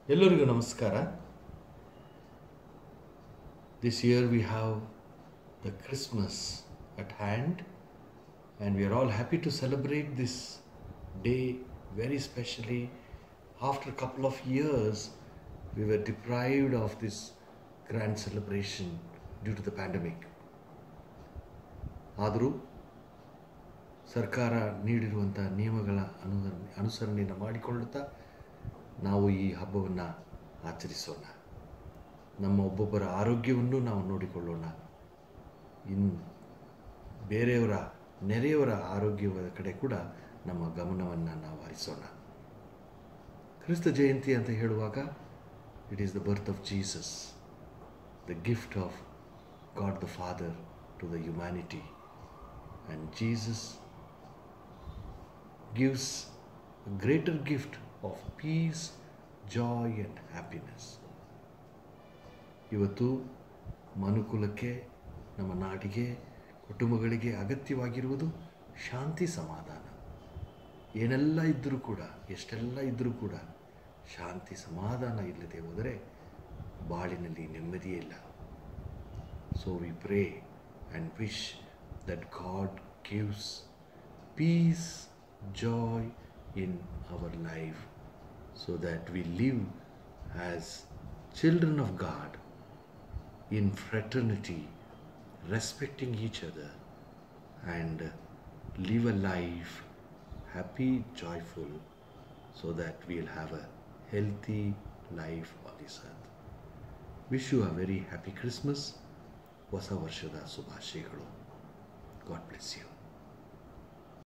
ಎಲ್ಲರಿಗೂ ನಮಸ್ಕಾರ this year we have the Christmas at hand and we are all happy to celebrate this day very specially after couple of years we were deprived of this grand celebration due to the pandemic ಆದರೂ ಸರ್ಕಾರ ನೀಡಿರುವಂಥ ನಿಯಮಗಳ ಅನುಸರಣೆ ಅನುಸರಣೆಯನ್ನು ಮಾಡಿಕೊಳ್ಳುತ್ತಾ ನಾವು ಈ ಹಬ್ಬವನ್ನು ಆಚರಿಸೋಣ ನಮ್ಮ ಒಬ್ಬೊಬ್ಬರ ಆರೋಗ್ಯವನ್ನು ನಾವು ನೋಡಿಕೊಳ್ಳೋಣ ಇನ್ನು ಬೇರೆಯವರ ನೆರೆಯವರ ಆರೋಗ್ಯದ ಕಡೆ ಕೂಡ ನಮ್ಮ ಗಮನವನ್ನು ನಾವು ಹರಿಸೋಣ ಕ್ರಿಸ್ತ ಜಯಂತಿ ಅಂತ ಹೇಳುವಾಗ it is the birth of Jesus the gift of God the father to the humanity and Jesus gives a greater gift of peace, joy and happiness. ಇವತ್ತು ಮನುಕುಲಕ್ಕೆ ನಮ್ಮ ನಾಡಿಗೆ ಕುಟುಂಬಗಳಿಗೆ ಅಗತ್ಯವಾಗಿರುವುದು ಶಾಂತಿ ಸಮಾಧಾನ ಏನೆಲ್ಲ ಇದ್ದರೂ ಕೂಡ ಎಷ್ಟೆಲ್ಲ ಇದ್ದರೂ ಕೂಡ ಶಾಂತಿ ಸಮಾಧಾನ ಇಲ್ಲದೆ ಹೋದರೆ ಬಾಳಿನಲ್ಲಿ ನೆಮ್ಮದಿಯೇ ಇಲ್ಲ so we pray and wish that God gives peace, joy in our life so that we live as children of God in fraternity, respecting each other, and live a life happy, joyful, so that we'll have a healthy life on this earth. Wish you a very happy Christmas. ಹೊಸ ವರ್ಷದ ಶುಭಾಶಯಗಳು god bless you